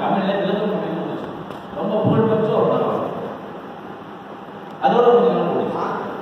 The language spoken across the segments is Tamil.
தமிழ்ல விளக்கம் பண்ணி வந்துச்சு ரொம்ப புகழ்பெற்ற ஒரு நாவல் அதோட கொஞ்சம் நாள் ஓடிச்சு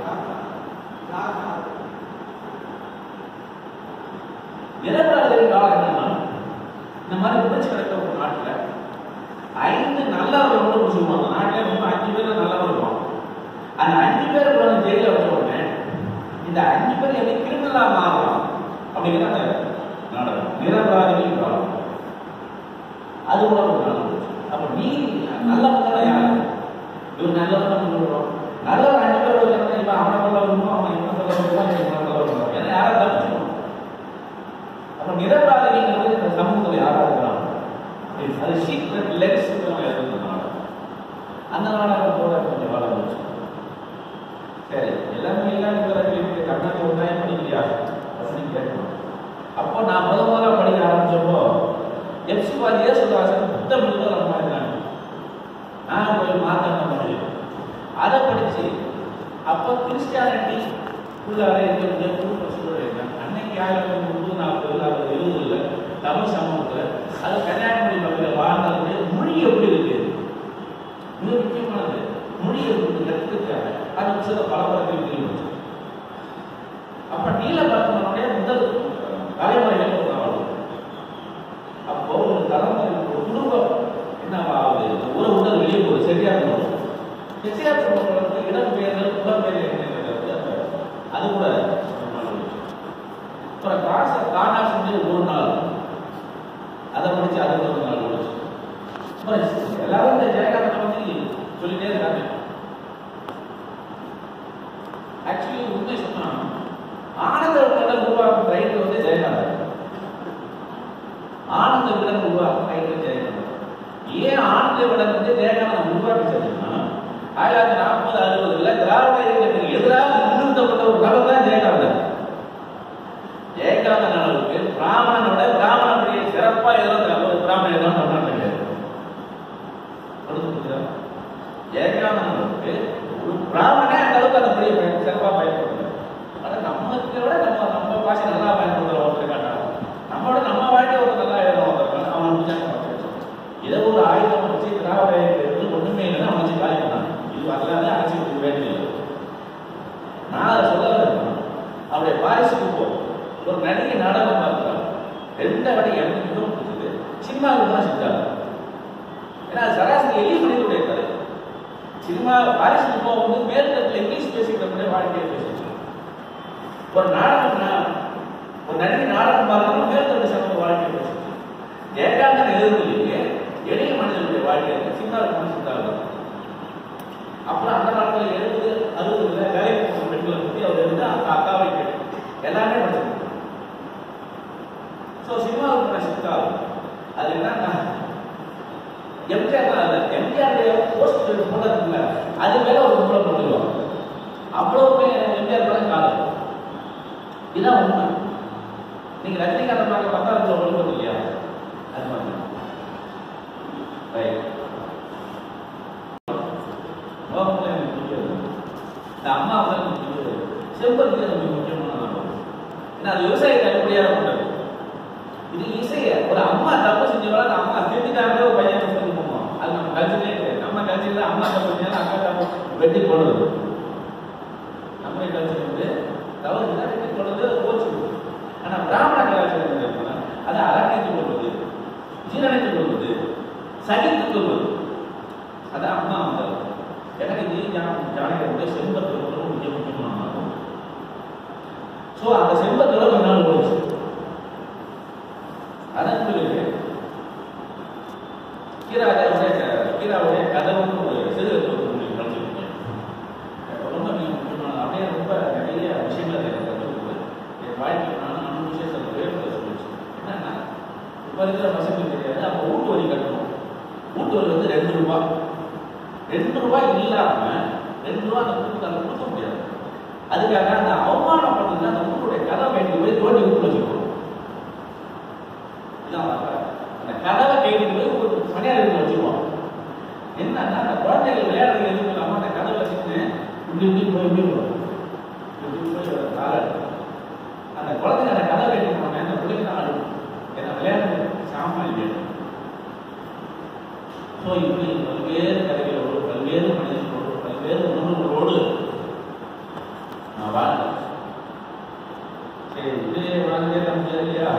நிரபராதிகள் காலம் என்னன்னா இந்த மாதிரி உணர்ச்சி கிடக்கிற ஒரு நாட்டுல ஐந்து நல்லவர்களோட சொல்லுவாங்க நாட்டில் ரொம்ப அஞ்சு பேர் நல்லவங்க இருப்பாங்க அந்த அஞ்சு பேர் கொண்டு ஜெயில வச்ச உடனே இந்த அஞ்சு பேர் எப்படி கிரிமினலா மாறலாம் அப்படிங்கிற அந்த நாடகம் நிரபராதிகள் காலம் அது கூட ஒரு நாடகம் அப்ப நீ நல்லவங்க யாரு இவர் நல்லவங்க சொல்றோம் நல்லவன் அஞ்சு பேர் வச்சிருந்தா இப்ப அவனை கொள்ள வருமோ அவன் இவனை கொள்ள வருமோ இவனை கொள்ள வருமோ ஏன்னா யாரை தப்பிச்சிடும் அப்ப நிரபராதிகள் இந்த சமூகத்தில் யாரா இருக்கிறாங்க அது சீக்ரெட் லென்ஸ் எழுதுனால அந்த நாடகம் கூட கொஞ்சம் வளர வச்சு சரி எல்லாமே எல்லாம் இருக்கிற கேள்வி கண்ணாடி ஒன்றாயே படிக்கலையா அப்படின்னு கேட்கணும் அப்போ நான் முத முதல்ல படிக்க ஆரம்பிச்சப்போ எப்சி பாதியே சொல்றாங்க புத்தம் எழுத நம்ம இருக்காங்க நான் போய் மார்க்கம் படிக்கிறேன் அதை படிச்சு அப்போ கிறிஸ்டியானிட்டி உள்ளார இருக்கக்கூடிய குடும்ப சூழல் என்ன அன்னைக்கு ஆயிரத்தி முந்நூறு நாற்பது அறுபது எழுபதுல தமிழ் சமூகத்துல அது கன்னியாகுமரி பகுதியில் வாழ்ந்தவங்க மொழி எப்படி இருக்கு மிக முக்கியமானது மொழி எப்படி கற்றுக்காங்க அது சில பலபரத்தில் தெரியும் அப்ப நீல பார்த்தவனுடைய முதல் தலைமுறைகள் ஒரு நாவல் அப்போ ஒரு தலைமுறை ஒரு குடும்பம் என்னவாகுது ஒரு உடல் வெளியே போகுது சரியா போகும் சரியா போகிறவங்களுக்கு இடம்பெயர்தல் புலம்பெயர் என்னங்கிறது அந்த- அது கூட ஒரு நாள் இருக்கு. அப்புறம் காசை காணா செஞ்சு ஒரு நாள் அதை படிச்சு அது ஒரு நாள் ஓடிச்சு அப்புறம் எல்லாரும் இந்த ஜெயகாந்தனை பத்தி சொல்லிட்டே இருக்காங்க ஆக்சுவலி உண்மை சொன்னா ஆனந்த விகடன் உருவாக்கும் ரைட்டர் வந்து ஜெயகாந்தன் ஆனந்த விகடன் உருவாக்கும் ரைட்டர் ஜெயகாந்தன் ஏன் ஆனந்த விகடன் வந்து ஜெயகாந்தன் உருவாக்கிச்சதுன்னா ஆயிரத்தி நாற்பது அறுபதுல திராவிட இயக்கத்துக்கு எதிராக நிறுத்தப்பட்ட ஒரு நபர் தான் ஜெயகாந்தன் ஜெயகாந்தன் அளவுக்கு பிராமணனோட பிராமணனுடைய சிறப்பா எழுதுற ஒரு பிராமணன் எழுதும் தமிழ்நாட்டில் கிடையாது புரிஞ்சுதா? ஜெயகாந்தன் அளவுக்கு ஒரு பிராமணனே அந்த அளவுக்கு அந்த மொழியை பயன் சிறப்பா பயன்படுத்துறாரு ஆனா நமக்கு விட நம்ம நம்ம பாஷை நல்லா பயன்படுத்துற ஒருத்தர் காட்டாங்க நம்மளோட நம்ம வாழ்க்கை ஒரு நல்லா எழுதுற ஒருத்தர் அவன் முடிச்சாங்க இதை ஒரு ஆயுதம் வச்சு திராவிட இயக்கத்துக்கு ஒண்ணுமே இல்லைன்னு அவன் வச்சு காலி பண்ணான் இது வரலாறு அரசியல் வேண்டியது நான் அதை சொல்ல வரேன் அவருடைய வாரிசுக்கு போ ஒரு நடிகை நாடகம் பார்க்கிறார் ரெண்டு வடி எனக்கு மிகவும் பிடிச்சது சினிமாவுக்கு தான் செஞ்சாங்க ஏன்னா அது சராசரி எளிய மனிதனுடைய கதை சினிமா வாரிசுக்கு போ வந்து மேற்கத்தில் இங்கிலீஷ் பேசிக்கிறவங்களுடைய வாழ்க்கையை பேசிச்சு ஒரு நாடகம் நா- ஒரு நடிகை நாடகம் பார்க்கணும் மேற்கத்தில் சமூக வாழ்க்கையை பேசிச்சு ஜெயகாந்தன் எதிர்கொள்ளியே எளிய மனிதனுடைய வாழ்க்கையை சினிமாவுக்கு தான் செஞ்சாங்க அப்புறம் அந்த காலத்துல எழுபது அறுபதுல வேலைக்கு போன பெண்களை பத்தி அவர் எழுதி அந்த அக்காவை கேட்டு எல்லாமே படிச்சிருக்காங்க ஸோ சினிமாவுக்கு நான் ஷிஃப்ட் ஆகும் அது என்னன்னா எம்ஜிஆர் தான் இல்லை எம்ஜிஆருடைய போஸ்ட் போட்டதுல அது மேல ஒரு கும்பலை போட்டுருவாங்க அவ்வளவு பேர் எம்ஜிஆர் படம் காலம் இதான் உண்மை நீங்க ரஜினிகாந்த் பார்க்க பார்த்தா அதுல ஒழுங்கு இல்லையா அது மாதிரி ரைட் லோகத்துல எனக்கு பிடிக்காது இந்த அம்மா வந்து எனக்கு பிடிக்காது செம்பருத்தி ரொம்ப முக்கியமான நாள் ஏன்னா அது விவசாயத்தை அடிப்படையாக கொண்டது இது இசைய ஒரு அம்மா தப்பு செஞ்சவள அந்த அம்மா திருத்திட்டாங்க ஒரு பையன் தப்பு செஞ்சு போவோம் அது நம்ம கல்ச்சரே கிடையாது நம்ம கல்ச்சர்ல அம்மா தப்பு செஞ்சா அக்கா தப்பு வெட்டி போடுறது நம்ம கல்ச்சர் வந்து தவறு இருந்தா வெட்டி போடுறது போச்சு ஆனா பிராமண கலாச்சாரம் என்ன தெரியுமா? அது அரங்கேற்றி கொள்வது ஜீரணித்து கொள்வது சகித்து கொள்வது அது அம்மா வந்தார் எனக்கு இது ஜானகருடைய செம்பத்தில் ரொம்ப மிக முக்கியமான ஸோ அந்த செம்பத்தில் ஒரு நாள் ஓடிச்சு அதன் பிறகு கீராவுடைய கீராவுடைய கதவுன்னு ஒரு சிறு தொகுப்பு படிச்சிருக்கேன் ரொம்ப மிக முக்கியமான அப்படியே ரொம்ப நிறைய விஷயங்கள் எனக்கு கற்றுக்கொடுத்து என் வாழ்க்கையில் நான் நானும் விஷயத்தை வேறு சொல்லிச்சு என்னன்னா இப்போ இருக்கிற பசங்களுக்கு தெரியாது அப்போ வீட்டு வரி கட்டணும் வீட்டு வரி வந்து ரெண்டு ரூபாய் ரெண்டு ரூபாய் இல்லாம ரெண்டு ரூபாய் அந்த வீட்டுக்காரங்க கொடுக்க முடியாது அதுக்காக அந்த அவமானம் பண்ணி அந்த வீட்டுடைய கதை வேண்டி போய் தோண்டி வீட்டு வச்சுக்கணும் இதான் வரலாறு. அந்த கதவை கைட்டு போய் ஒரு மணியார் வீட்டில் வச்சிருவோம் என்னன்னா அந்த குழந்தைகள் விளையாடுறது எதுவும் இல்லாம அந்த கதவை வச்சுட்டு இப்படி இப்படி போய் இப்படி வரும். இப்படி போய் ஒரு காலை எடுக்கும். அந்த குழந்தைங்க அந்த கதவை வைக்க போனாங்க அந்த பிள்ளைங்க தான் அழுகும் ஏன்னா விளையாடுறது சாமான் வேணும் ஸோ இப்படி பல்வேறு கதைகளோடு பல்வேறு மனிதர்களோடு பல்வேறு உணர்வுகளோடு நான் வாழ்ந்தேன் சரி இது வாழ்ந்தே நம்ம இல்லையா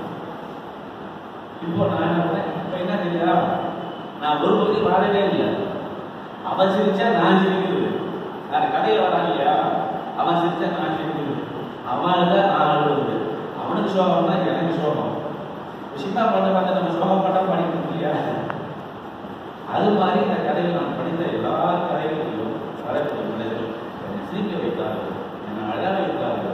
இப்போ நான் என்ன பண்ணேன் இப்போ என்ன தெரியா நான் ஒரு பகுதி வாழவே இல்லை அவன் சிரிச்சா நான் சிரிக்கிறது அந்த கதையில வரான் இல்லையா அவன் சிரிச்சா நான் சிரிக்கிறது அவன் அழுதா நான் அழுவது அவனுக்கு சோகம்னா எனக்கு சோகம் சின்ன பண்ண பார்த்து நம்ம சோகம் பண்ணா படிக்கணும் இல்லையா அது மாதிரி இந்த கதையில் நான் படித்த எல்லா கதைகளிலும் வரக்கூடிய மனிதர்கள் என்னை சிரிக்க வைத்தார்கள் என்னை அழ வைத்தார்கள்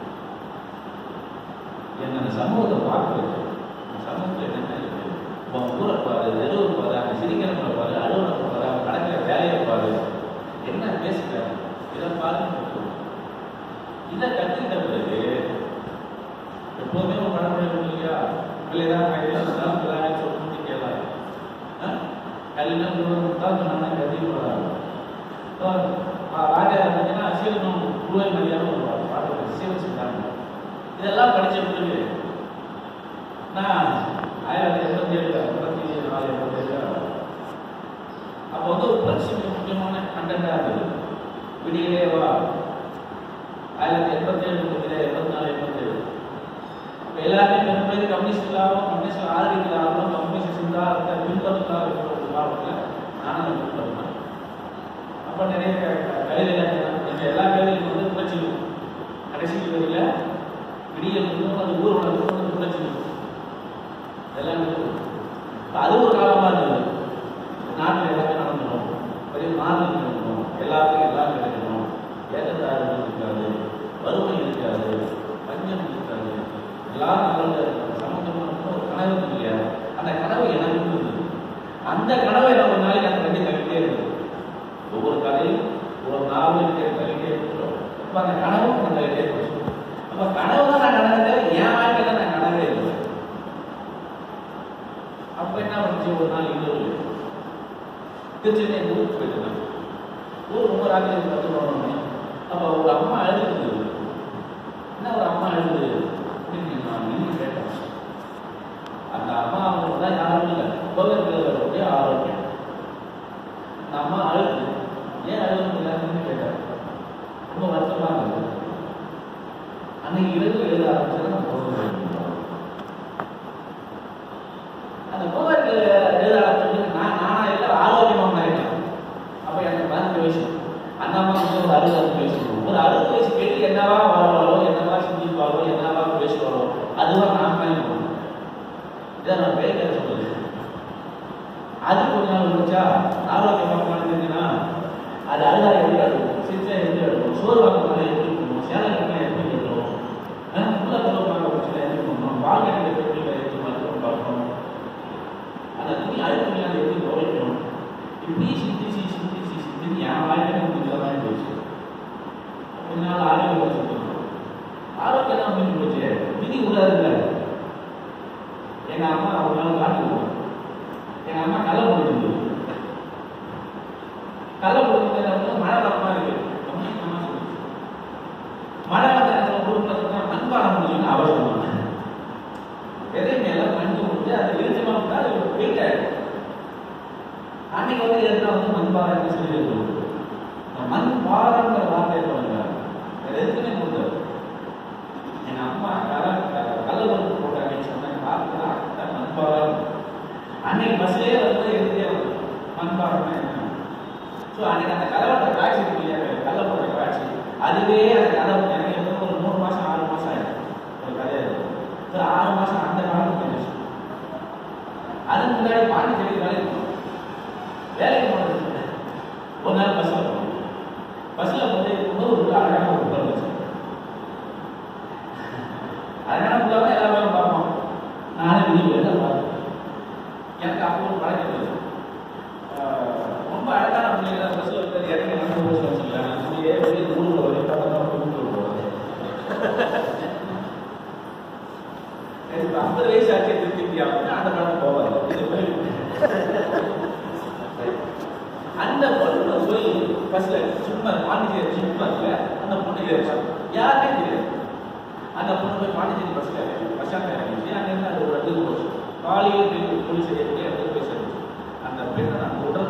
என்னை அந்த சமூகத்தை பார்க்க வச்சு அந்த சமூகத்தில் என்னென்ன இருக்கு உன் ஊரை பாரு தெருவை பாரு அங்கே சிரிக்கிறவங்களை பாரு அலுவலகம் பாரு அவங்க நடக்கிற வேலையை பாரு என்ன பேசுகிறாங்க இதை பாருங்க இதை கற்றுக்கிட்ட பிறகு எப்போதுமே ஒரு பழமொழி இருக்கு இல்லையா பிள்ளைதான் கையில் சொன்னால் பிள்ளைங்க சொல்லி கேட்கலாம் கல்யாணம் குருவன் தான் சொன்னாங்க கதி போடாது ராஜா இருந்தீங்கன்னா சீரனும் குருவை மரியாதை ஒரு பாட்டு சீரன் செஞ்சாங்க இதெல்லாம் படிச்ச பிறகு நான் ஆயிரத்தி எண்பத்தி ஏழு எண்பத்தி நாலு எண்பத்தி ஏழு அப்போ வந்து ஒரு புரட்சி மிக முக்கியமான கண்டென்ட்டாக இருந்தது விடியலே வா ஆயிரத்தி எண்பத்தி ஏழு முப்பத்தி எண்பத்தி நாலு எண்பத்தி ஏழு இப்போ எல்லாருமே பெரும் பேர் கம்யூனிஸ்டாகவும் கம்யூனிஸ்ட் ஆதரிக்கலாகவும் கம்யூனிஸ்ட் சிந்தாரத்தை பின்பற்றலாம் இருக்கிற ஒரு காலத்தில் நானும் அதை பின்பற்றினேன் அப்போ நிறைய கலைகள் எங்கள் எல்லா கலைகளுக்கும் வந்து புரட்சி கடைசி வரையில் விடியல் இருக்கும் அது ஊர் வளர்க்கும் அது புரட்சி இருக்கும் இதெல்லாம் இருக்கும் இப்போ அது ஒரு காலமாக இருந்தது நாட்டில் எல்லாமே நடந்துடும் பெரிய மாறுதல் நடக்கணும் எல்லாருக்கும் எல்லாம் கிடைக்கணும் ஏற்றத்தாழ்வு இருக்காது வறுமை இருக்காது பஞ்சம் இருக்காது எல்லாரும் நல்ல சமூகமாக ஒரு கனவு இருக்கு இல்லையா அந்த கனவு எனக்கு இருந்தது அந்த கனவை நான் ஒரு நாளைக்கு அந்த ரெண்டு கவிட்டே இருந்தது ஒவ்வொரு கதையும் ஒரு நாவல் கவிட்டே இருக்கிறோம் அப்போ அந்த கனவும் அந்த கவிட்டே போச்சு அப்போ கனவு தான் நான் நடந்ததே என் வாழ்க்கையில் நான் கனவே இல்லை அப்போ என்ன பண்ணுச்சு ஒரு நாள் இரவு திருச்சியில் எங்கள் ஊருக்கு போயிட்டு ஊர் ரொம்ப ராத்திரி பத்து போனோடனே அப்போ ஒரு அம்மா அழுது என்ன ஒரு அம்மா அழுது அப்படின்னு நான் நின்று கேட்டேன் அந்த அம்மா அவங்க தான் யாரும் இல்லை கோவிலுடைய ஆரோக்கியம் அந்த அம்மா அழுது ஏன் அழுகுன்னு கேட்டேன் ரொம்ப வருத்தமாக இருந்தது அன்னைக்கு இரவு எழுத ஆரம்பிச்சது நான் கோவில் அந்த கோவிலுக்கு எழுத ஆரம்பிச்சது நான் நானா இல்லை ஆரோக்கியமாக மாறிட்டேன் அப்போ எனக்கு பதினஞ்சு வயசு அந்த அம்மா வந்து ஒரு அறுபது வயசு ஒரு அறுபது வயசு கேட்டு என்னவா வாழ்வாளோ என்னவா சிந்திப்பாளோ என்னவா பேசுவாளோ அதுவா நான் பயன் பண்ணுவேன் இதை நான் பேர் சொல்லுது அது கொஞ்ச நாள் இருந்துச்சா ஆரோக்கியமாக இருந்துச்சுன்னா அது அழுதா எப்படி இருக்கும் சிரிச்சா எப்படி இருக்கும் சோறு வாங்க எப்படி இருக்கணும் சேலை கட்டினா எப்படி இருக்கணும் உள்ள கொள்ள பார்க்க பிரச்சனை எப்படி பண்ணணும் பால் கட்டில எப்படி எப்படி மருத்துவம் பார்க்கணும் அந்த துணி அழுக்கு அதை எப்படி துவைக்கணும் இப்படி சிந்திச்சு சிந்திச்சு சிந்திச்சு என் வாழ்க்கை முடிஞ்ச மாதிரி போச்சு கொஞ்ச நாள் ஆரோக்கியம் வச்சுருக்கோம் ஆரோக்கியம் தான் மீன் போச்சு விதி விடாதுல்ல எங்க அம்மா ஒரு நாள் காட்டுக்கு போனோம் எங்க அம்மா கள்ள முடிஞ்சது கள்ள முடிஞ்சது மழை வரமா இருக்கு அப்படின்னு அம்மா சொல்லுச்சு. மழை வந்த நேரத்தில் கொடுக்குறதுனா மண்பானை முடியும்னு அவர் சொன்னாங்க விதை மேல மண் வந்து அது வெளிச்சமா இருந்தா அது வெயிட் ஆயிடும் அன்னைக்கு வந்து எதுனா வந்து மண் பாறைன்னு சொல்லி சொல்லுவோம் இந்த மண் பாறைங்கிற வார்த்தையை சொல்லுங்க வேற எதுக்குமே கொடுத்தாரு எங்க அம்மா கல கல்ல பருப்பு போட்டாங்கன்னு சொன்னாங்க பார்த்து மண் பாறை அன்னைக்கு பஸ்லயே வந்து எழுதியே மண் பாறைன்னா என்ன ஸோ அன்னைக்கு அந்த கலவரத்தை காட்சி இருக்கு இல்லையா கள்ளப்போட காட்சி அதுவே அந்த கதை எனக்கு எப்போ ஒரு மூணு மாசம் ஆறு மாசம் ஆயிடும் ஒரு கதை ஒரு ஆறு மாசம் அந்த காலத்துக்கு இருந்துச்சு அதுக்கு முன்னாடி பாண்டிச்சேரி வேலைக்கு போனோம். வேலைக்கு போனது ஒரு நாள் பஸ்ல போனோம் பஸ்ல போய் இருக்கும்போது ஒரு அழகான ஒரு குரல் வச்சு அழகான குரல் எல்லா வேலையும் பார்ப்போம் நானும் வெளியே வெளில பார்த்தேன் எனக்கு அப்போ ஒரு பழக்கம் இருந்தது ஆஹ் ரொம்ப அழகான பிள்ளைங்க பஸ்ல இருக்கிறது இறங்கி வந்து ஊருக்கு வச்சுக்கலாம் அப்படியே வெளியே ஊருக்கு வரையும் பார்த்தா ஊருக்கு போகிறது எனக்கு ஐம்பது வயசு ஆச்சு திருப்பி அப்படின்னா அந்த படம் போவாது இது போய் அந்த பொண்ணு போய் பஸ்ல சும்மா பாண்டிச்சேரி சும்மால அந்த பொண்ணு ஏறிச்சான் யாருமே தெரியாது அந்த பொண்ணு போய் பாண்டிச்சேரி பஸ்ல பஸ் ஸ்டாண்ட்ல இறங்கிச்சு அங்க இருந்து அது ஒரு இடத்துக்கு போச்சு காலையில் போய் போலீஸ் ஏறி இடத்துக்கு போய் சேர்ந்துச்சு அந்த பெண்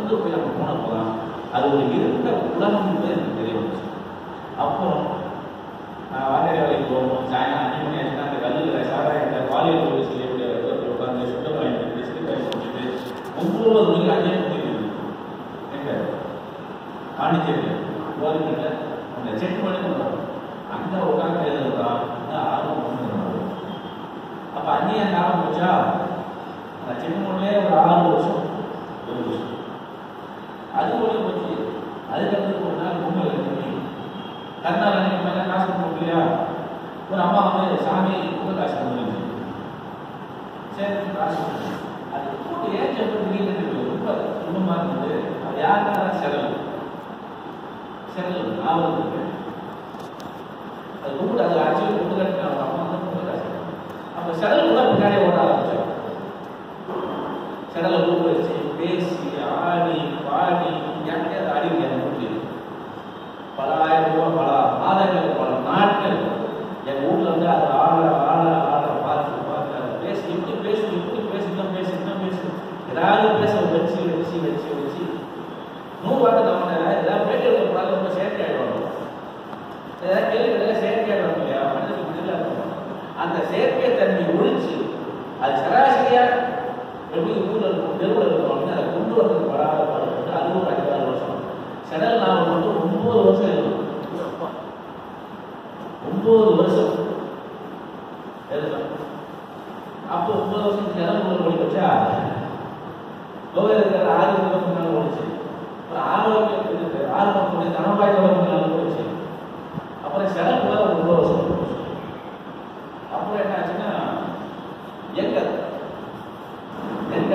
நடந்து போய் அங்கே போனப்போதான் அது ஒரு இருந்த உலகம் என்பது எனக்கு தெரிய வந்துச்சு அப்புறம் நான் வாடகை வேலைக்கு போகணும் சாயங்காலம் அஞ்சு மணி ஆச்சுன்னா அந்த கல்லில் சாராயத்தை பாலியல் தொழில் செய்யக்கூடிய இடத்துல உட்காந்து சுத்தம் வாங்கிட்டு பிஸ்கட் வாங்கி குடிச்சிட்டு ஒன்பது மணிக்கு அஞ்சே மணிக்கு எங்க பாண்டிச்சேரி கோரிக்கல அந்த செக் பண்ணி கொண்டு அங்கே உட்காந்து எழுதுறதா அந்த ஆர்வம் கொண்டு அப்போ அங்கேயே அந்த ஆரம்பம் போச்சா அந்த செக் பண்ணலே ஒரு ஆறு வருஷம் ஒரு வருஷம் அது ஒளி போச்சு அதுக்கப்புறம் ஒரு நாள் பொங்கல் இருக்கு கண்ணால் நினைப்பாங்க காசு கொடுக்க இல்லையா ஒரு அம்மா வந்து சாமி பொங்கல் காசு கொடுங்க சரி காசு கொடுங்க. அது கூட்டு ஏன் செப்பல் திடீர்னு ரொம்ப குடும்பமாக இருந்தது அது யாருன்னா செலவு செலவு ஞாபகம் இருக்கு அது கும்பிட்டு அது ஆக்சுவலி கும்பிட்டு கட்டின அவங்க அம்மா வந்து பொங்கல் காசு அப்போ செலவு கூட பின்னாடியே ஓட ஆரம்பிச்சோம் செடலை ஊற வச்சு பேசி ஆடி பாடி யாருக்கையாவது ஆடி முடியாது முடியுது பல ஆயிரம் ரூபாய் பல மாதங்கள் பல நாட்கள் என் ஊர்ல வந்து அது ஆட ஆட ஆட பார்த்து பார்த்து அதை பேசி இப்படி பேசு இப்படி பேசு இன்னும் பேசு இன்னும் பேசு ஏதாவது பேச வச்சு வச்சு வச்சு வச்சு நூறு வார்த்தை நம்ம ஏதாவது பேட்டி எடுக்க போனாலும் ரொம்ப செயற்கை ஆயிடுவாங்க ஏதாவது கேள்வி கேட்டால் செயற்கை ஆயிடுவாங்க இல்லையா மனிதனுக்கு முடியல இருக்கும் அந்த செயற்கை தன்மை ஒழிச்சு அது சராசரியா எப்படி ஊர்ல இருக்கும் தெருவில் இருக்கிறவங்க அதை கொண்டு வரதுக்கு வராத பாடுபட்டு அது ஒரு அஞ்சாறு வருஷம் செடல் நாவல் மட்டும் ஒன்பது வருஷம் எழுதணும் ஒன்பது வருஷம் எழுதலாம் அப்போ ஒன்பது வருஷம் செடல் நூறு ஓடி வச்சா கோவில் இருக்கிற ஆறு வருஷம் முன்னால ஓடிச்சு அப்புறம் ஆரோக்கியம் இருக்கு ஆரோக்கியம் தனபாய் முன்னால ஓடிச்சு அப்புறம் செடல் கூட ஒரு ஒன்பது வருஷம் போச்சு. அப்புறம் என்ன ஆச்சுன்னா எங்க எங்க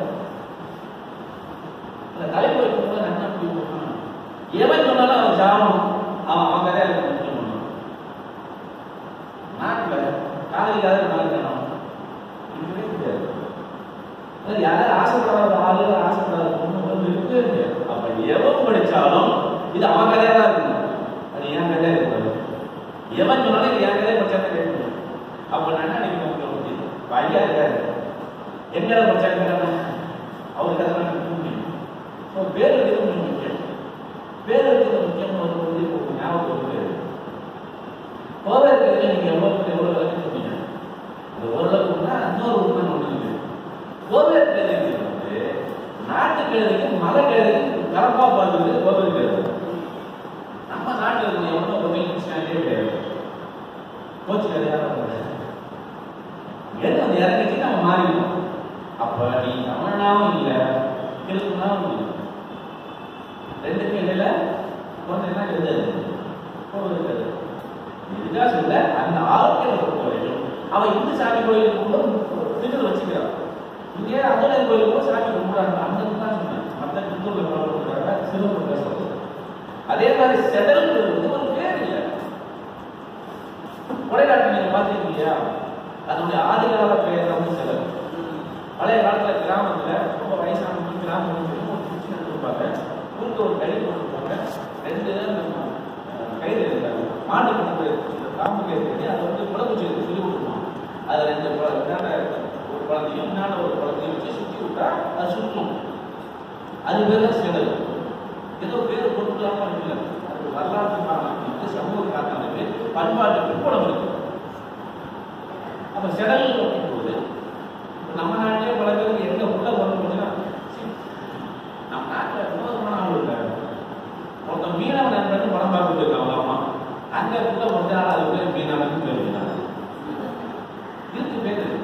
இந்த தலைப்பு வைக்கும்போது நான் என்ன முடிவு பண்ணேன்? எவன் சொன்னாலும் அவன் சாவணும் அவன் அவன் கதையை எனக்கு முடிவு பண்ணணும் நாட்டில் காதலிக்காத நாளைக்கணும் இருக்கவே முடியாது அதாவது யாராவது ஆசைப்படாத ஆளு ஆசைப்படாத பொண்ணு வந்து இருக்கவே முடியாது அப்ப எவன் படிச்சாலும் இது அவன் கதையா தான் இருக்கணும் அது என் கதையா இருக்காது எவன் சொன்னாலும் இது என் கதையை படிச்சா தான் கேட்க முடியும் அப்ப நான் என்ன நினைக்கிறேன் முடியும் ஐயா இருக்காரு எங்க படிச்சாங்க அவருக்கு அதெல்லாம் எனக்கு முடியும் ஸோ பேர் இருக்கிறது ரொம்ப முக்கியம் பேர் இருக்கிறது முக்கியம் வரும்போது இப்போ ஞாபகம் வருது கோவை இருக்கிறது நீங்க எவ்வளவு எவ்வளவு விளக்கம் சொன்னீங்க அது ஓரளவுக்குன்னா இன்னொரு உண்மை ஒன்று இருக்கு கோவை இருக்கிறது வந்து நாட்டு கிழமைக்கு மத கிழமைக்கு கலப்பா பார்த்துருக்கு கோவை கிழமை நம்ம நாட்டில் இருக்க எவ்வளோ கோவில் கிருஷ்ணாலே கிடையாது கோச்சு கிடையாது எது அந்த இறங்கிச்சு நம்ம மாறிடுவோம் அப்ப நீ தமிழனாவும் இல்லை கிறிஸ்துவனாவும் இல்லை ரெண்டுக்கும் இடையில ஒன்று என்ன இருக்குது கோவில் இருக்கிறது இதுக்காக சொல்ல அந்த ஆரோக்கியம் பொறுத்தவரைக்கும் அவன் இந்து சாமி கோயிலுக்கு கூட திங்கள் வச்சுக்கிறான் இங்கே அங்கனர் கோயிலுக்கு கூட சாமி கும்பிடுறாங்க அந்த தான் சொன்னேன் மற்ற இந்து கும்பிடுறாங்க சிவன் பேசுறது அதே மாதிரி செடல்கள் வந்து ஒரு பேர் இல்லை கொடைக்காட்டு நீங்க பாத்தீங்க இல்லையா அதனுடைய ஆதிகால பெயர் வந்து செடல் பழைய காலத்துல கிராமத்துல ரொம்ப வயசானவங்க கிராமம் வந்து ஒரு குச்சி எடுத்துருப்பாங்க குறுக்க ஒரு கறி போட்டுருப்பாங்க ரெண்டு நம்ம, அஹ், கயிறு இருக்காங்க மாட்டு கிணத்து இந்த காம்பு கயிறு கட்டி அதை வந்து குளக்குச்சி எடுத்து சொல்லி விட்டுருவோம் அது ரெண்டு குழ- மேல ஒரு குழந்தையும் மேல ஒரு குழந்தையும் வச்சு சுத்தி விட்டா அது சுற்றும் அது பேர் தான் செடல் ஏதோ பேர் பொருட்களாம இருக்குல்ல அது வரலாற்று காரணம் இருக்கு சமூக காரணம் இருக்கு பண்பாட்டு பிற்படம் இருக்கு அப்ப செடல் அப்படிங்கும்போது இப்ப நம்ம நாட்டிலே பல பேருக்கு எங்க உள்ள வரணும் அப்படின்னா சீ, நம்ம நாட்டில் வினோதமான ஆள் இருக்காரு ஒருத்தன் மீனவ நண்பன் படம் பார்க்க இருக்கான் அவங்க அம்மா அங்க உள்ள கொஞ்ச நாள் அது பேர் மீனவன் பேர் வைக்கிறாங்க. இருக்கு பேர் இருக்கு.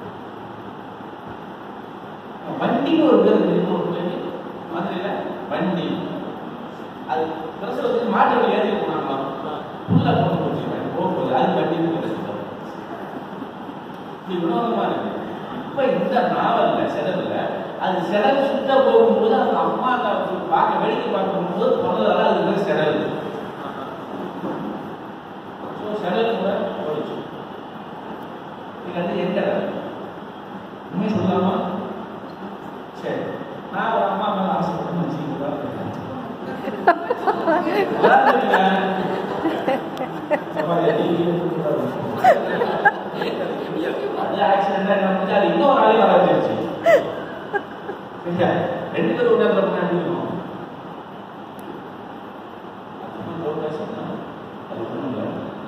வண்டின்னு ஒரு பேர் இருக்கு ஒரு பேர் மதுரையில வண்டி அது பிரசவத்துக்கு மாட்டு வண்டி ஏற்றி போனாங்களாம் உள்ள போட்டு வச்சுருக்காங்க போகும்போது அது வண்டின்னு பேர் சொல்லுவாங்க இப்படி வினோதமா இருக்கு இப்ப இந்த நாவல்ல செலவுல அது செலவு சுத்த போகும்போது அவங்க அம்மா அக்கா பார்க்க வேடிக்கை பார்க்கும்போது சொன்னதால அது பேர் செலவு ஸோ செலவு கூட போயிடுச்சு இது வந்து எங்க உண்மை சொல்லாமா சரி நான் ஒரு அம்மா மேல ஆசைப்பட்டு வச்சுக்கிறேன் அது ஆக்சிடென்டா நடந்துச்சு அது இன்னொரு ஆளே வர வச்சிருச்சு சரியா? ரெண்டு பேரும் ஒரு நேரத்தில் பண்ண முடியும் அது ஜோக்கா சொன்னா அது ஒன்றும் இல்லை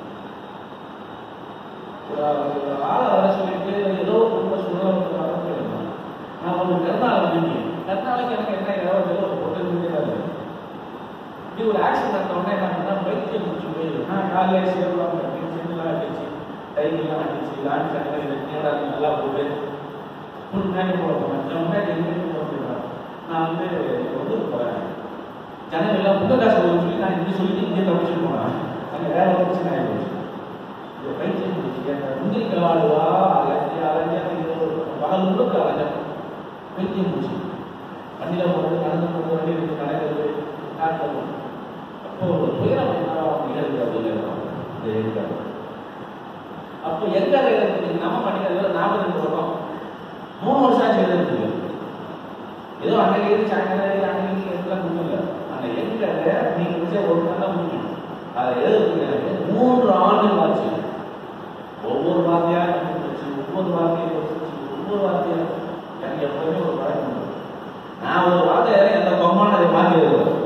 ஒரு ஆளை வர சொல்லிட்டு ஏதோ ரொம்ப சொல்லுவாங்க நான் ஒரு கருணாலை மீட்டிங் கருணாலைக்கு எனக்கு என்ன ஏதாவது ஏதோ ஒரு பொருள் தெரியாது இப்படி ஒரு ஆக்சிடென்ட் நடந்த உடனே என்ன பண்ணா பைத்தியம் முடிச்சு போயிடும் நான் காலையில சேர்லாம் கட்டி செல்லாம் அடிச்சு கைகள்லாம் அடிச்சு லான் சக்கரை நேரா நல்லா போட்டு ஃபுல் மேலே போட போகிறேன் இந்த முன்னாடி எங்கேயும் போட முடியாது நான் வந்து வந்து போகிறேன் ஜனங்கள் எல்லாம் புத்த காசு வரும்னு சொல்லி நான் இப்படி சொல்லி இங்கே தப்பிச்சுட்டு போனேன் அங்கே வேற ஒரு பிரச்சனை ஆகிடுச்சு இந்த பைத்தியம் முடிச்சு அந்த முந்திரி கவாடுவா அலைஞ்சி அலைஞ்சு பகல் முழுக்க அலைஞ்ச பைத்தியம் முடிச்சு வண்டியில் போகிறது நடந்து போகிறது வண்டி இருக்கு நடக்கிறது காட்டில் போகிறது அப்போ ஒரு துயரம் நிகழ்வு அப்படின்னு இருக்காது அப்போ எங்க எழுதுறது நம்ம பண்ணிக்கிறது நாம ரெண்டு வருஷம் மூணு வருஷம் ஆச்சு எழுதுறது ஏதோ அன்னைக்கு எழுதி சாயங்காலம் அன்னைக்கு எல்லாம் முடியல அந்த எங்க நீங்க வச்ச ஒரு நாள் தான் முடியும் அதை எழுதுறதுக்கு எனக்கு மூன்று ஆண்டுகள் ஆச்சு ஒவ்வொரு வார்த்தையா கண்டுபிடிச்சு ஒவ்வொரு வார்த்தையை யோசிச்சு ஒவ்வொரு வார்த்தையா எனக்கு எப்பவுமே ஒரு பழக்கம் உண்டு. நான் ஒரு வார்த்தை எந்த கொம்மான அதை மாற்றி எழுதுவேன்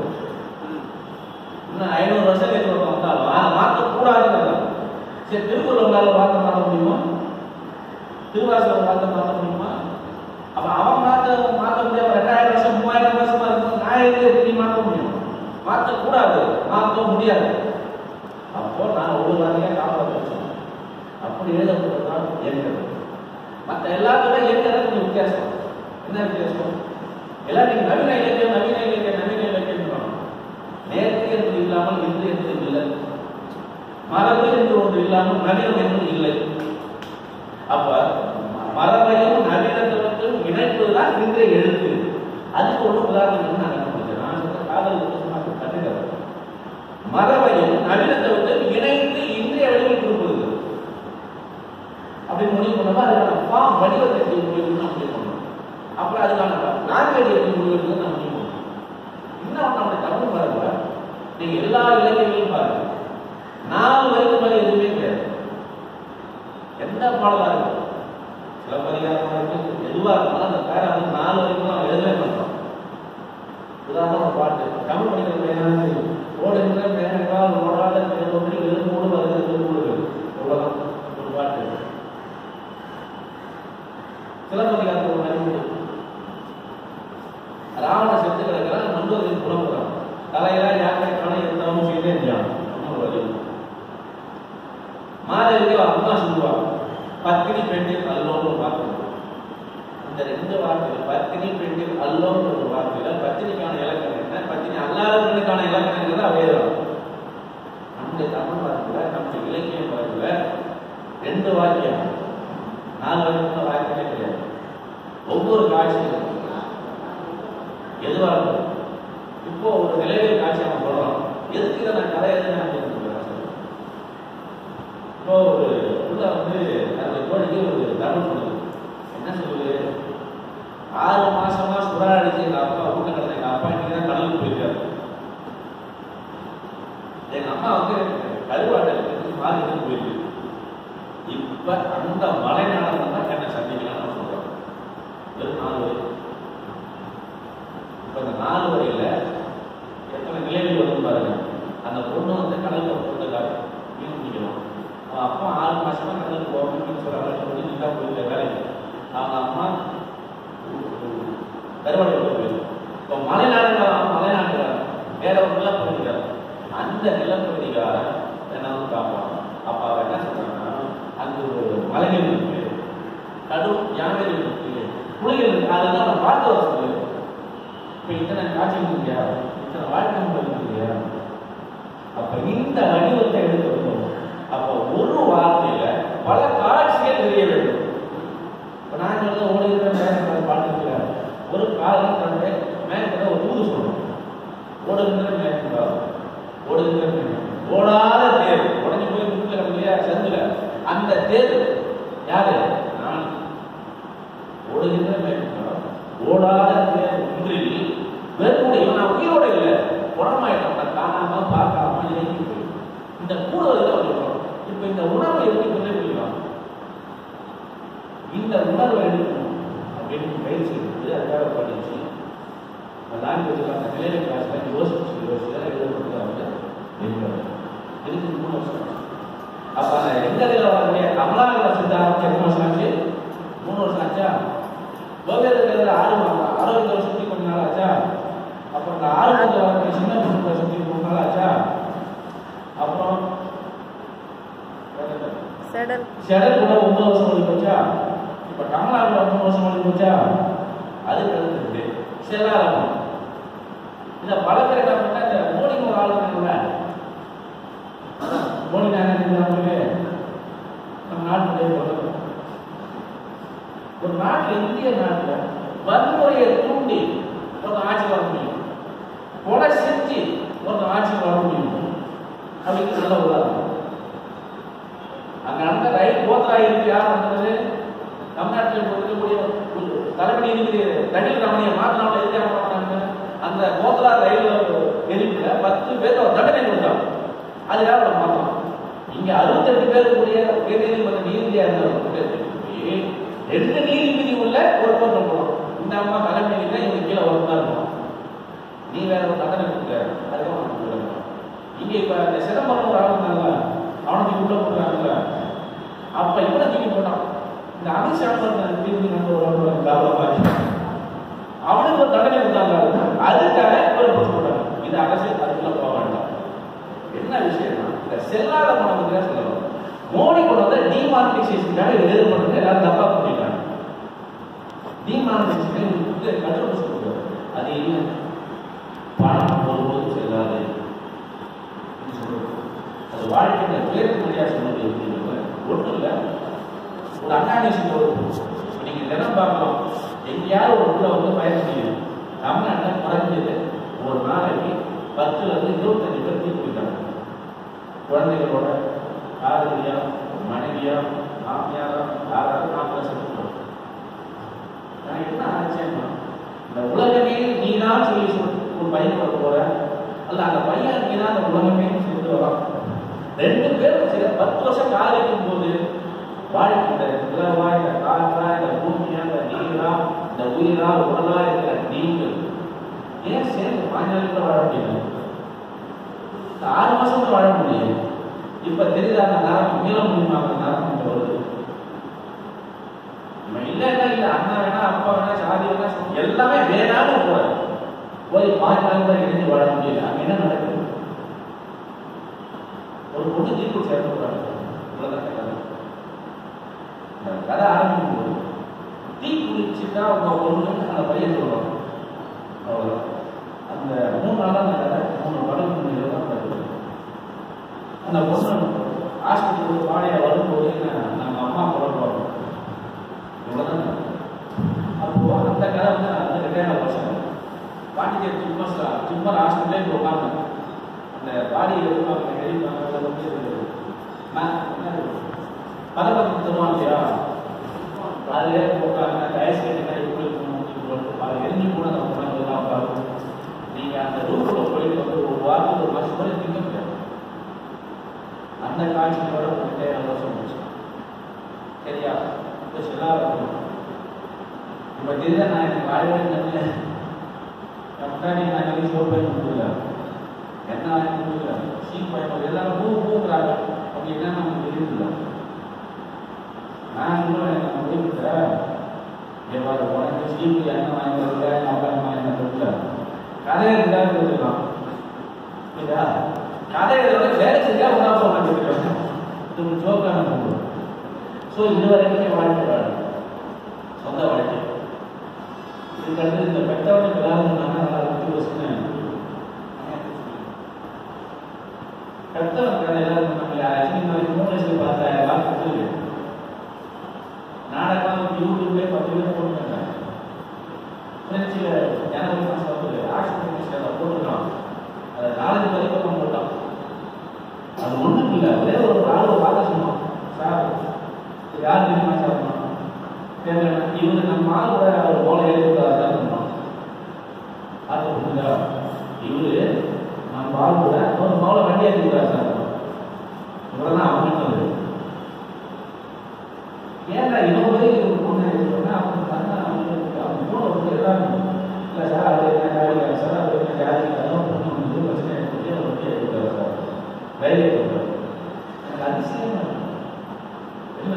இன்னும் ஐநூறு வருஷம் கழிச்சு ஒருத்தன் வந்தாலும் அதை மாற்றக்கூடாதுன்னு சரி திருக்குறள் உங்களால் வார்த்தை மாற்ற முடியுமா திருவாசகம் வார்த்தை மாற்ற முடியுமா அப்ப அவன் மாற்ற மாற்ற முடியாம ரெண்டாயிரம் வருஷம் மூவாயிரம் வருஷமா இருக்கும் நான் எது எப்படி மாற்ற முடியும் மாற்றக்கூடாது மாற்ற முடியாது அப்போ நான் ஒரு வார்த்தையா காப்பாற்ற வச்சேன் அப்படி எழுதப்பட்டதுதான் இயங்கிறது மற்ற எல்லாத்தோட இயங்கிறத கொஞ்சம் வித்தியாசம் என்ன வித்தியாசம் எல்லாம் நீங்க நவீன இலக்கியம் நவீன இலக்கியம் நவீன இலக்கியம் நேர்த்தி என்று இல்லாமல் இன்று என்று இல்லை மரபு என்று ஒன்று இல்லாமல் நவீனம் என்று இல்லை அப்ப மரபையும் நவீனத்துவத்தையும் இணைப்பதுதான் இன்றைய எழுத்து அதுக்கு ஒரு உதாரணம் நான் என்ன பண்ணுறேன் நான் சொன்ன காதல் புத்தகமாக கட்டுகிறது மரபையும் நவீனத்துவத்தையும் இணைத்து இன்றைய வடிவில் கொடுப்பது அப்படின்னு முடிவு பண்ணப்ப அதுக்கான ஃபார்ம் வடிவத்தை எப்படி முடிவு நான் முடிவு பண்ணணும் அப்புறம் அதுக்கான லாங்குவேஜ் எப்படி முடிவு எடுக்கணும்னு நான் முடிவு பண்ணணும் இன்னும் நம்முடைய தமிழ் மரபுல நீங்க எல்லா இலக்கியங்களையும் பாருங்க நாலு வரைக்கும் மாதிரி எதுவுமே கிடையாது எந்த பாடலா இருக்கும் சிலப்பதிகாரமா இருக்கு எதுவா இருந்தாலும் அந்த பேரை வந்து நாலு வரைக்கும் நம்ம எழுதவே மாட்டோம் உதாரணம் ஒரு பாட்டு தமிழ் படிக்கிற பையனாவது ஓடுகின்ற மேகங்களால் ஓடாத பெருமொழி வெறுமூடு வருகிறது மூடு அவ்வளவுதான் ஒரு பாட்டு சிலப்பதிகாரத்தில் ஒரு அறிவு ராவண செத்து கிடக்கிறான் நண்பர்கள் புலம்புறான் தலையெல்லாம் யாருமே காண இருந்தாலும் செய்தே இருந்தான் ஒரு வழி மாதவிக்கு அவன் அம்மா சொல்லுவா பத்தினி பெண்ணில் அல்லோன்னு ஒரு வார்த்தை இருக்கு. இந்த ரெண்டு வார்த்தைகள் பத்தினி பெண்ணில் அல்லோன்னு ஒரு வார்த்தையில பத்தினிக்கான இலக்கணம் என்ன பத்தினி அல்லாத பெண்ணுக்கான இலக்கணங்கிறது அவே தான் நம்முடைய தமிழ் வார்த்தையில நம்முடைய இலக்கியம் வார்த்தையில ரெண்டு வாக்கியம் நாலு வரைக்கும் வாக்கியமே கிடையாது ஒவ்வொரு காட்சியும் எதுவாக இருக்கும் இப்போ ஒரு நிலையில் காட்சி நம்ம சொல்றோம் எதுக்கு இதை நான் கதை எழுதுனேன் அப்படின்னு சொல்றேன். இப்போ ஒரு உள்ள வந்து அந்த தோழிக்கு ஒரு தர்மம் பண்ணுது என்ன சொல்லுது ஆறு மாசமா சுறா அடிச்சு எங்க அப்பா வீட்டை கிடந்த எங்க அப்பா இன்னைக்கு தான் கடலுக்கு போயிருக்காரு எங்க அம்மா வந்து கருவாட்டை மாறி இருந்து போயிருக்கு இப்ப அந்த மலை நடனம் தான் என்ன சந்திக்கலாம்னு சொல்றோம் வெறும் நாலு வரை இப்ப இந்த நாலு வரையில எத்தனை நிலைகள் வந்து பாருங்க அந்த பொண்ணு வந்து கடல்ல போட்டுக்காரு மீன் பிடிக்கணும் அவன் அப்பா ஆறு மாசமா கடலுக்கு போகணும் மீன் சொல்றாங்க சொல்லி நீங்க போயிருக்க வேலைக்கு அவங்க அம்மா கருவாடை போயிருக்கு இப்போ மலைநாடு மலைநாட்டுல வேற ஒரு நிலப்பகுதிக்கார அந்த நிலப்பகுதிக்காரன் என்ன வந்து காப்பான் அப்ப அவ என்ன சொல்றாங்கன்னா அங்கு ஒரு மலைகள் இருக்கு கடும் யானைகள் இருக்கு புலிகள் இருக்கு அதெல்லாம் நான் பார்த்து வர சொல்லு இப்ப இத்தனை காட்சிகள் இல்லையா இத்தனை வாழ்க்கை முறை இருக்கு இல்லையா அப்ப இந்த வடிவத்தை எடுக்க வேண்டும் அப்ப ஒரு வார்த்தையில பல காட்சிகள் தெரிய வேண்டும் இப்ப நான் சொல்றது ஓடுகிற மேகங்களை பாட்டு ஒரு காலம் தன்னுடைய மேகத்தை ஒரு தூது சொல்லணும் ஓடுகின்ற மேகங்களா ஓடுகின்ற மேகம் ஓடாத தேர் உடஞ்சி போய் முட்டில் கிடக்கு இல்லையா செந்துல அந்த தேர் யாரு நான் ஓடுகின்ற மேகங்களா ஓடாத தேர் ஒன்றில் வெறுமுறை நான் உயிரோட இல்லை உடமாயிட்டோம் நான் காணாம பார்க்காம இறங்கி போய் இந்த கூடுதல் தான் சொல்றோம் இப்ப இந்த உணர்வை எப்படி பிரதிபலிக்கலாம் இந்த உணர்வை எடுக்கணும் அப்படின்னு பயிற்சி எடுத்து அதுக்காக படிச்சு லாங்குவேஜில் அந்த நிலையில கிளாஸில் யோசிச்சு யோசிச்சு தான் எழுதப்பட்டு வந்து எழுதுவாங்க இதுக்கு மூணு வருஷம் ஆச்சு. அப்ப அந்த எந்த இதில் வரக்கூடிய கமலாகர சித்தார்த்தம் எத்தனை வருஷம் ஆச்சு மூணு வருஷம் ஆச்சா கோவியத்தில் ஆறு மாதம் ஆரோக்கிய வருஷத்துக்கு கொஞ்ச நாள் ஆச்சா அப்புறம் இந்த ஆறு மாதம் வரக்கூடிய சின்ன பொண்ணு வருஷத்துக்கு மூணு நாள் ஆச்சா அப்புறம் வேற என்ன? செடல் செடல் கூட ஒன்பது வருஷம் ஓடி போச்சா இப்ப கமலா கூட மூணு வருஷம் ஓடி போச்சா அது கருத்து செல்லாதவன் இந்த பல பேர் என்ன பண்ணா இந்த மோடி ஒரு ஆள் இருக்காங்கல்ல மோடி நான் என்ன உங்களுக்கு நம்ம நாட்டுடைய பிரதமர் ஒரு நாட்டில் இந்திய நாட்டில் வன்முறையை தூண்டி ஒரு ஆட்சி வர முடியும் கொலை செஞ்சு ஒரு ஆட்சி வர முடியும் அப்படிங்கிறது நல்ல உதாரணம் அங்க நடந்த ரயில் கோத்ரா இருக்கு யார் நடந்தது தமிழ்நாட்டில் இப்ப இருக்கக்கூடிய ஒரு தலைமை நீதிபதி தடில் ரமணியை மாத்தினால எதுக்காக பண்ணாங்க அந்த கோத்ரா ரயில் எரிப்புல பத்து பேர் ஒரு தண்டனை கொடுத்தாங்க அதுக்காக அவரை மாத்தலாம் இங்க அறுபத்தெட்டு பேர் கூடிய உயர் நீதிமன்ற நீதிபதியா இருந்தவர் ரெண்டு நீதிபதி உள்ள ஒரு கோர்ட்டு போடும் இந்த அம்மா தலைமை நீதிபதி இவங்க கீழே ஒரு தான் இருக்கும் நீ வேற ஒரு தண்டனை கொடுக்க அதுக்காக உனக்கு கொடுக்கணும். இங்க இப்ப இந்த சிதம்பரம் ஒரு ஆள் இருந்தாங்கல்ல அவனுக்கு உள்ள போடுறாங்கல்ல அப்ப இவனை தூக்கி போட்டான் இந்த அபிஷாபம் தீர்வு நம்ம ஒரு கௌரவமாச்சு அவனுக்கு ஒரு தண்டனை கொடுத்தாங்க அதுக்காக ஒரு போட்டு போட்டாங்க இது அரசியல் அதுக்குள்ள போக வேண்டாம் என்ன விஷயம்னா இந்த செல்லாத பணம் தான் சொல்லணும் மோடி கொண்டு வந்த டிமானிட்டைசேஷனுக்காக எழுத பண்ணுறது எல்லாரும் தப்பா பண்ணிட்டாங்க டிமானிட்டைசேஷன் கட்டுரை சொல்லுவாங்க அது என்ன பணம் ஒருபோதும் செல்லாது என்று சொல்றது. அது வாழ்க்கையில உயர்த்தபடியா சொன்னது எப்படின்னு ஒன்றும் இல்லை ஒரு அன்னானிசிங்க ஒரு இப்ப நீங்க தினம் பார்க்கலாம் எங்கேயாவது ஒரு ஊர்ல வந்து பயணம் செய்யணும் தமிழ்நாட்டில் குறைஞ்சது ஒரு நாளைக்கு பத்துல இருந்து இருபத்தஞ்சு பேர் தீர்ப்பு போயிட்டாங்க குழந்தைகளோட காதலியா மனைவியா மாமியாரா யாராவது நாற்பது செலுத்தணும் எனக்கு என்ன ஆச்சரியமா இந்த உலகமே நீதான் சொல்லி சொல் ஒரு பையன் வர போற அல்ல அந்த பையன் நீதான் அந்த உலகமே சொல்லிட்டு வரான் ரெண்டு பேரும் சில பத்து வருஷம் காதலிக்கும் போது வாழ்க்கை இந்த நிலவா இந்த காற்றா இந்த பூமியா இந்த நீரா இந்த உயிரா உடலா இருக்கிற நீங்கள் ஏன் சேர்ந்து பாஞ்சாலிக்கு வாழ முடியல இந்த ஆறு மாசம் கூட வாழ முடியும் இப்ப தெரியுதா அந்த நரம் மீள முடியுமா அந்த நரம் இங்க வருது நம்ம இல்லைன்னா இல்ல அண்ணா வேணா அப்பா வேணா சாதி வேணா எல்லாமே வேணாலும் போற போய் பாஞ்சு நாள் கூட இணைஞ்சு வாழ முடியல அங்க என்ன நடக்குது ஒரு பொண்ணு தீர்ப்பு சேர்ந்து போறாங்க இவ்வளவுதான் கதை. இந்த கதை ஆரம்பிக்கும் போது தீ குளிச்சுட்டா அவங்க பொண்ணு அந்த பையன் சொல்லுவாங்க அவ்வளவுதான் அந்த மூணு நாளா அந்த கதை மூணு படம் தான் நடக்குது அந்த பொண்ணு ஹாஸ்பிட்டல் பாடையை வரும்போது என்ன, நம்ம அம்மா புறப்படுவாங்க இவ்வளவுதான் நடக்குது. அப்போ அந்த கதை வந்து நான் வந்து ரிட்டையர்ட் பர்சன் பாண்டிச்சேரி சும்மா சும்மா ஹாஸ்பிட்டலே போய் உட்காந்து அந்த பாடியை எடுப்பாங்க எரிப்பாங்க அதை வந்து நான் என்ன பதப்பத்து தருவான் இல்லையா அதுல போட்டாங்க டயஸ் கேட்டு இப்படி அது எரிஞ்சு கூட நம்ம குழந்தைலாம் பார்க்கும் நீங்க அந்த ரூட்ல போயிட்டு வந்து ஒரு வாரத்துக்கு ஒரு மாசம் கூட திங்க முடியாது அந்த காட்சியோட ஒரு தேவை வருஷம் போச்சு சரியா இப்போ எல்லாரும் இப்போ தெரியுதா நான் எனக்கு வாழவே இல்லை முன்னாடி நான் சொல்லி சோறு போய் முடியல என்ன ஆகி முடியல சீப் பயணம் எல்லாரும் பூ பூங்கிறாங்க அப்படி என்ன நமக்கு தெரியுதுல்ல நான் இன்னும் எனக்கு முடிவுல எவ்வாறு உனக்கு சீப்பு என்ன வாங்கி வரல அப்பா வாங்கி வரல கதை இருந்தாலும் தெரிஞ்சுக்கலாம் புரியுதா கதை எழுத வேலை செஞ்சா உணா போக இது ஒரு ஜோக்கான நூல் ஸோ இது வரைக்குமே வாழ்க்கை வாழும் சொந்த வாழ்க்கை இதுக்கடுத்து இந்த பெற்றவனுக்கு எல்லாரும் சொன்னாங்க நல்லா இருக்கு யோசனை பெற்றவன் கதை எல்லாரும் சொன்னாங்க ஆக்சுவலி நான் மூணு வயசுல பார்த்தேன் எல்லாம் கொடுத்து நாடகம் யூடியூப்ல பத்து பேர் போட்டுருக்காங்க ஃப்ரெஞ்சில் ஜனவரி மாதம் வந்து ஆக்சிடென்ட் அதை போட்டுருக்கான் அதை நாலஞ்சு பதிப்பக்கம் போட்டான் அது ஒன்றும் இல்லை ஒரே ஒரு ஆள் ஒரு வார்த்தை சொன்னோம் சார் இது யார் தெரியுமா சார் சொன்னோம் தெரியல இவரு நம்ம ஆள் கூட அவர் போல எழுதிருக்காரு சார் சொன்னோம் அது புரியுதா இவரு நம்ம ஆள் கூட ஒரு மௌல வண்டி எழுதிருக்காரு சார் இவ்வளவுதான் அவங்க சொன்னது ஏன்டா இவன் போய் ஒரு பொண்ணு எழுதிருக்கா அவங்க பண்ண அவங்க மூணு வந்து எல்லாரும் இல்லை சார் அது என்ன காரியம் வேலையை கொடுத்தாரு எனக்கு அதிசயமா இருக்கு. என்ன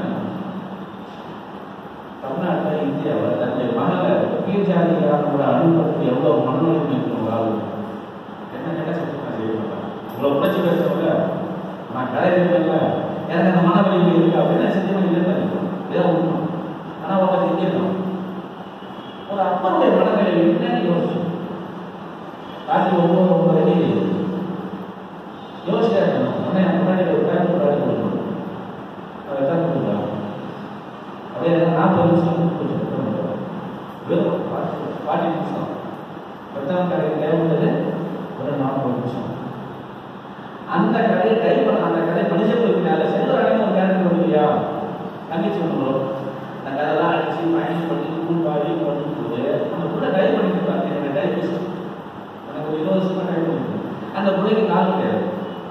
தமிழ்நாட்டில் இந்தியாவில் தன்னுடைய மகளை கீழ் ஜாதிக்காரனோட அனுபவத்துக்கு எவ்வளோ மனநலம் இருக்கும் ஒரு ஆள் என்ன கேட்டால் சத்தியமாக செய்ய மாட்டாங்க உங்களை உழைச்சி பேசுறவங்க நான் கடை இருக்கல எனக்கு அந்த மனவலி இருக்கு அப்படின்னு சத்தியமாக இல்லை தான் இதான் உண்மை ஆனால் அவங்க செஞ்சிடணும் ஒரு அப்பனுடைய மனநிலை என்னன்னு யோசிச்சு ராத்திரி ஒவ்வொரு ஒன்பது அடி யோசிச்சா இருக்கணும் உடனே முன்னாடி ஒரு டைம் ஒரு கொடுக்கணும் அதை எத்தனை கொடுக்கலாம் அப்படியே நாற்பது நிமிஷம் கொஞ்சம் வெறும் ஃபார்ட்டி நிமிஷம் எத்தனை கடை தேவைப்பட்டது ஒரு நாற்பது நிமிஷம் அந்த கடையை கை பண்ண அந்த கடை மனுஷங்களுக்கு மேல செல்வராணின்னு ஒரு கேரக்டர் வரும் இல்லையா தங்கச்சி ஒன்று அந்த கதைலாம் அடிச்சு பயணம் பண்ணி கூழ் பாடி பண்ணும்போது அந்த புள்ள கை பண்ணிட்டு பாருங்க எனக்கு டைபிஸ்ட் எனக்கு ஒரு இருபது வருஷமா கை பண்ணிட்டு அந்த பிள்ளைக்கு கால் கிடையாது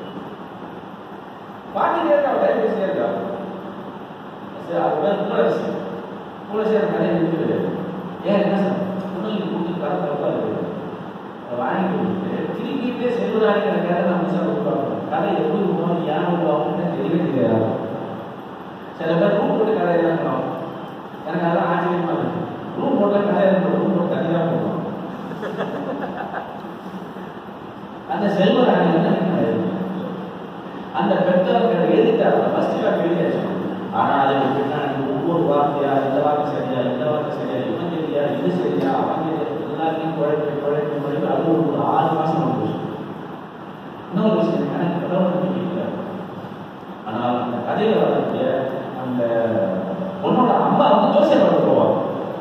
பாட்டிலே இருக்கா டைபிஸ்டே இருக்கா சரி அது பேர் துளசி துளசி அந்த கடையை நிறுத்தி ஏன் என்ன சார் புள்ளி கூட்டி கடை தப்பா இருக்கு அதை வாங்கி கொடுத்துட்டு திருப்பிட்டே செல்வராணிங்கிற கதை நம்ம சார் உருவாக்கணும் கதை எப்படி உருவாகும் ஏன் உருவாகும்னு தெரியவே தெரியாது சில பேர் ரூம் போட்டு கதை எழுதணும் எனக்கு அதெல்லாம் ஆச்சரியமா இருக்கு ரூம் போட்டு கதை எழுதணும் ரூம் போட்டு தனியாக போகணும் அந்த செல்வராணி வந்து என்ன எழுதும்? அந்த பெற்றவர்கள் எழுதிட்டாங்க ஃபர்ஸ்ட் காப்பி எழுதியாச்சு ஆனா அதுக்கு பின்னாடி ஒவ்வொரு வார்த்தையா இந்த வார்த்தை சரியா இந்த வார்த்தை சரியா இவன் சரியா இது சரியா அவன் சரியா எல்லாத்தையும் குழப்பி குழப்பி குழப்பி அது ஒரு ஆறு மாசம் வந்து இன்னொரு விஷயம் எனக்கு கடவுள் நம்பிக்கை ஆனால் அந்த கதையில வரக்கூடிய அந்த பொண்ணோட அம்மா வந்து ஜோசியம் பார்க்க போவாங்க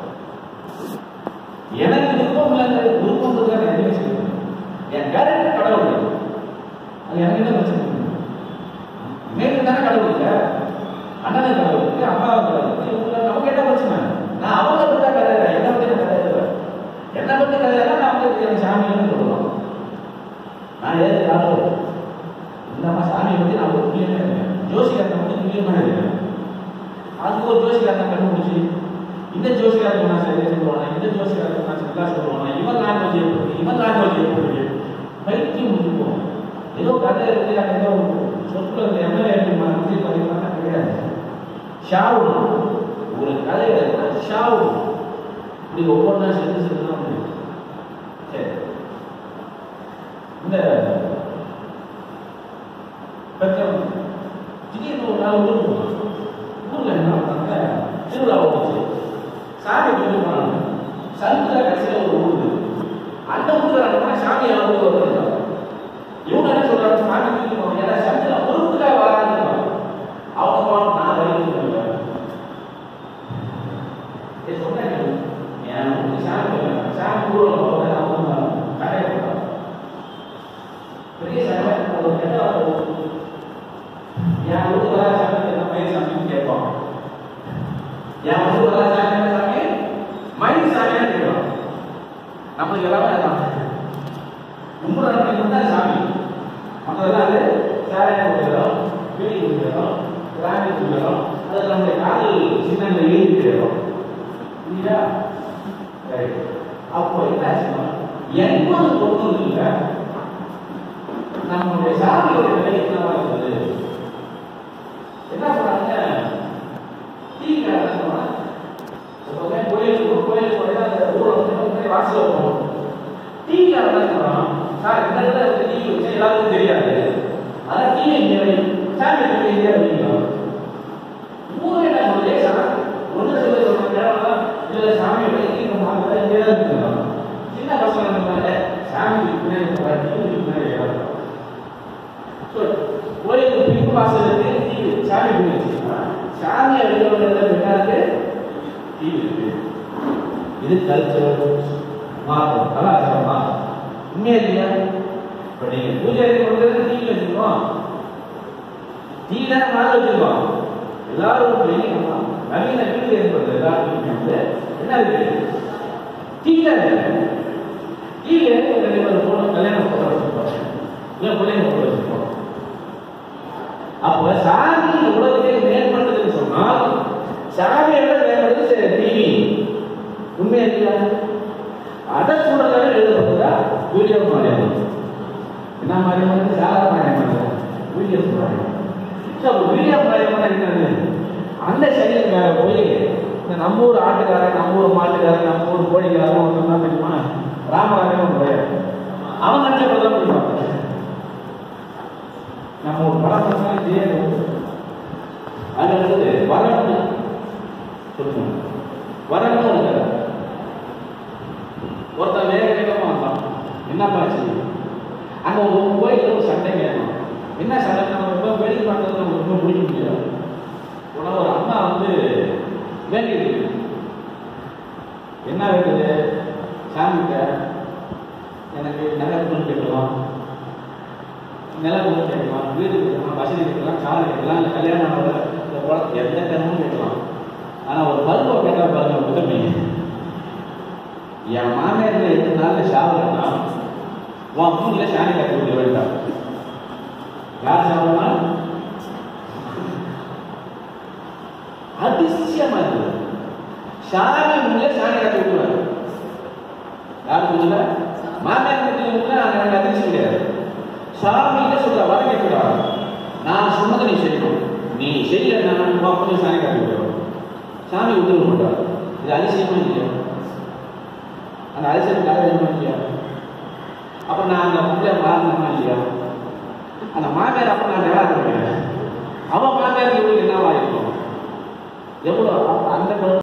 எனக்கு விருப்பம் இல்லைங்க விருப்பம் இருக்கா நான் எதுவுமே செய்யணும் என் கேரக்டர் கடவுள் இல்லை. அது எனக்கு என்ன பிரச்சனை மேற்கு தானே கடவுள் இல்லை அண்ணனுக்கு கடவுள் இருக்கு அம்மாவுக்கு கடவுள் இருக்கு இவங்க நமக்கு என்ன பிரச்சனை நான் அவங்க பத்தி தான் கதை என்ன பத்தி நான் கதை எழுதுவேன் என்னை பத்தி கதை எழுத நான் வந்து எனக்கு சாமின்னு சொல்லுவோம் நான் ஏது யாரோ இந்த அம்மா சாமியை பத்தி நான் ஒரு துல்லியமே இருக்கேன் ஜோசிகாரனை பத்தி துல்லியமா இருக்கேன் அதுக்கு ஒரு ஜோசிகாரனை கண்டுபிடிச்சி இந்த ஜோசிகாரன் நான் சரியா சொல்லுவானா இந்த ஜோசிகாரன் நான் சரியா சொல்லுவானா இவன் லாங்குவேஜ் எப்படி இவன் லாங்குவேஜ் எப்படி பைத்தியம் முடிப்போம் ஏதோ கதை இருக்கு அது ஏதோ சொற்கள் இந்த எம்எல்ஏ மனசு பதிவான கிடையாது ஷாவு ஒரு கதை எழுதுனா ஷாவு இப்படி ஒவ்வொன்றா சேர்ந்து சேர்ந்து தான் முடியும் சரி இந்த பெற்றவங்க திடீர்னு ஒரு நாள் ஊருக்கு போனாங்க ஊர்ல என்ன பண்ணாங்க திருவிழா வந்துச்சு சாமி கொண்டு போனாங்க சருக்குல கடைசியில் ஒரு ஊர் இருக்கு. அந்த ஊருக்கு என்ன சாமி அவங்க ஊருக்கு வருவாங்க இவங்க என்ன சொல்றாங்க சாமி தூக்கி போவாங்க ஏன்னா சந்தில பொறுப்புக்காக வராங்க அவங்க போன நான் வரைக்கும் சொல்லுவேன் இது சொன்னாங்க என் ஊருக்கு சாமி வருவாங்க. சாமி ஊரில் போவாங்க அவங்க கடையை போவாங்க பெரிய சண்டை ஒரு கெட்ட வார்த்தை வரும். என் ஊருக்கு வர சாமி என்ன மயில் சாமின்னு கேட்பான் என் ஊருக்கு வர சாமி என்ன சாமி மயில் சாமியான்னு கேட்பான் நம்மளுக்கு எல்லாமே அதான் கும்பிடுறவங்க மட்டும் சாமி மற்றதெல்லாம் அது சாரையை கொடுக்கிறோம் வீடு கொடுக்கிறோம் கிராமி கொடுக்கிறோம் அது நம்முடைய காதல் சின்னங்களை எழுதி போயிடும் இல்லையா Right. அப்போ என்ன ஆச்சுன்னா எண்பது தொண்ணூறு இல்லை நம்முடைய சாமியோட நிலை என்னவா இருந்தது என்ன பண்ணாங்க டீ காரணமா கோயிலுக்கு ஒரு கோயிலுக்கு போய் அந்த ஊரை வந்து வாசல போகணும் டீ காரணம் சார் இந்த இடத்துல இருக்க டீ வச்சு எல்லாருக்கும் தெரியாது அதான் டீ இங்கே சாமி இங்கே அப்படிங்களா ஊரே என்ன சொல்லுது சார் ஒன்று சொல்ல சொல்றாங்க தேவைதான் இல்லை சாமி வைக்கி நம்ம அங்கே இங்கே தான் இருக்கணும் சின்ன பசங்க இருந்தாங்க சாமி பின்னாடி போகிறாங்க டீ பின்னாடி ஏறாங்க கோயிலுக்கு பின்பு வாசல் இருக்கு டீ சாமி பின்னாடி வச்சுக்கலாம் சாமியை வெளியே பின்னாடி டீ இருக்கு இது கல்ச்சர் மாறும் கலாச்சாரம் மாறும் உண்மையா இல்லையா இப்ப நீங்க பூஜை கொண்டு டீ வச்சுக்கணும் டீ தானே மாறு வச்சிருக்கோம் எல்லாரும் வெளியே நவீன வீடு ஏற்படுது எல்லாருக்கும் வந்து என்ன இருக்கு டீ தான் இருக்கு டீல ரெண்டு பேர் போன கல்யாணம் போட வச்சிருக்கோம் இல்ல பிள்ளைங்க போட வச்சிருக்கோம் அப்ப சாமி இந்த உலகத்தை மேம்படுத்துதுன்னு சொன்னால் சாமியை விட மேம்படுத்து டிவி உண்மையா இல்லையா அத சூழலாக எழுதப்பட்டதா வீடியோ மாறியம் என்ன மாறியம் சாரா மாறியம் வில்லியம் ராயம் ஸோ அப்போ வில்லியம் ராயம்னா என்னது அந்த சைடுக்கார போய் இந்த நம்ம ஊர் ஆட்டுக்காரன் நம்ம ஊர் மாட்டுக்காரன் நம்ம ஊர் கோழிக்காரன் ஒன்று தான் தெரியுமா ராமராஜன் ஒரு பையன் அவன் நினச்ச படம் போய் பார்த்தேன் நம்ம ஒரு படம் பார்த்தா இதே அது அடுத்தது வரணும் சொல்லுங்க வரணும் ஒரு கதை ஒருத்தன் வேக வேகமா வந்தான் என்னப்பா ஆச்சு அங்க ஒரு கோயில்ல ஒரு சண்டை கேட்கணும் என்ன சண்டை நம்ம ரொம்ப வேடிக்கை பார்க்கறது நமக்கு ரொம்ப பிடிக்க முடியாது உடனே ஒரு அம்மா வந்து வேண்டியிருக்கு என்ன வேண்டுது சாமிகிட்ட எனக்கு நகை பொண்ணு கேட்கலாம் நில பொண்ணு கேட்கலாம் வீடு கேட்கலாம் வசதி கேட்கலாம் கார் கேட்கலாம் இல்லை கல்யாணம் ஆகல இந்த குளம் எந்த கருமும் கேட்கலாம் ஆனா ஒரு பருவ கேட்டா பாருங்க உதவி என் மாமியார் எட்டு நாள்ல சாவலன்னா உன் மூணுல சாணி கட்டி விட வேண்டாம் யார் சாவலனா அதிசயமா இருக்குது சாமி முன்ன சாணி கட்டி விட்டுருவாரு யார் முன்ன மாமியார் வீட்டுல முன்ன எனக்கு அதிர்ச்சி கிடையாது சாமியில சொல்ற வர கேட்கிறா நான் சொன்னதை நீ செய்யணும் நீ செய்யலன்னா உன் கொஞ்சம் சாணி கட்டி விட்டுருவாரு சாமி உத்தரவு பண்றாரு இது அதிசயமா இல்லையா அந்த அதிசயம் காரணமா இல்லையா அப்ப நான் அந்த பிள்ளை மாறணுமா இல்லையா அந்த மாமியார் அப்ப நான் நல்லா இருக்கிறேன் அவன் மாமியார் இவங்களுக்கு என்னவா இருக்கும் எவ்வளவு அப்ப அந்த